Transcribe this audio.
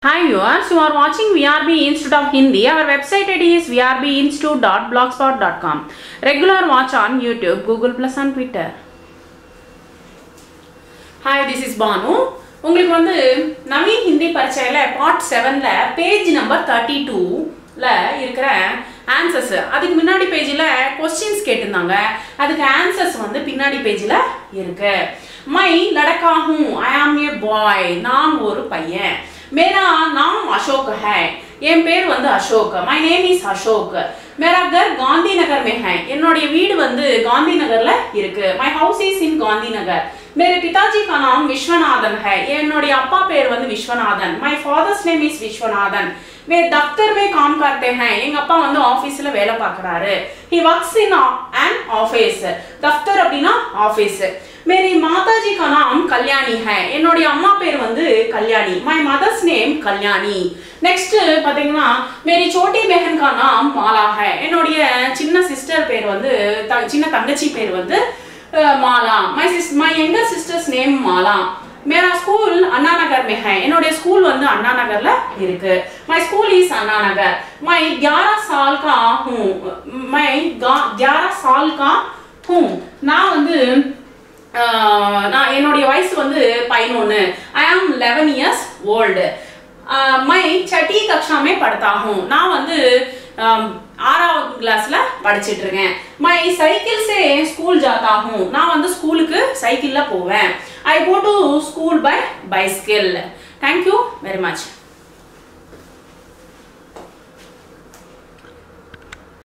Hi viewers, you are watching VRB Institute of Hindi. Our website ID is vrbinstitute.blogspot.com. Regular watch on YouTube, Google Plus and Twitter. Hi this is Banu உங்களுக்கு வந்து நவீன் ஹிந்தி பரீட்சையில் part செவனில் page number thirty டூவில் இருக்கிற answers அதுக்கு முன்னாடி பேஜில் questions கேட்டிருந்தாங்க அதுக்கு ஆன்சர்ஸ் வந்து பின்னாடி பேஜில் இருக்கு மை லடக்காகும் ஐ ஆம் ஏ பாய் நான் ஒரு பையன் மேரா நாம் அசோக் ஹை என் பேர் வந்து Ashok my name is Ashok மேரா கர் காந்தி நகர் மே ஹை என்னுடைய வீடு வந்து காந்தி நகர்ல இருக்கு my house is in Gandhi Nagar मेरे पिताजी का नाम विश्वनाथन है என்னுடைய அப்பா பேர் வந்து Viswanathan my father's name is Viswanathan வே தப்தர் மே காம் करते हैं எங்க அப்பா வந்து ஆபீஸ்ல வேலை பார்க்கறாரு he works in an office Daftar அப்படினா ஆபீஸ் मेरी माताजी का नाम कल्याणी है என்னுடைய அம்மா பேர் வந்து Kalyani my mother's name Kalyani next பாத்தீங்கன்னா மேரி சோட்டி பெஹன் கா நாம் மாலா है என்னுடைய சின்ன சிஸ்டர் பேர் வந்து த- சின்ன தங்கச்சி பேர் வந்து अ, Mala my sis my younger sister's name Mala मेरा स्कूल अन्ना नगर में है என்னுடைய ஸ்கூல் வந்து அண்ணா நகர்ல இருக்கு my school is Anna Nagar my 11 साल का हूं मैं 11 साल का हूं நான் வந்து அஹ், நான் என்னுடைய வயசு வந்து பதினொன்று ஐ ஆம் லெவன் இயர்ஸ் ஓல்டு மை சட்டி கக்ஷாமே படுத்தாகும் நான் வந்து அம், ஆறாவது கிளாஸ்ல படிச்சிட்டு இருக்கேன் மை சைக்கிள் சே ஸ்கூல் ஜாத்தாகும் நான் வந்து ஸ்கூலுக்கு சைக்கிள்ல போவேன் I go to school by bicycle thank you very much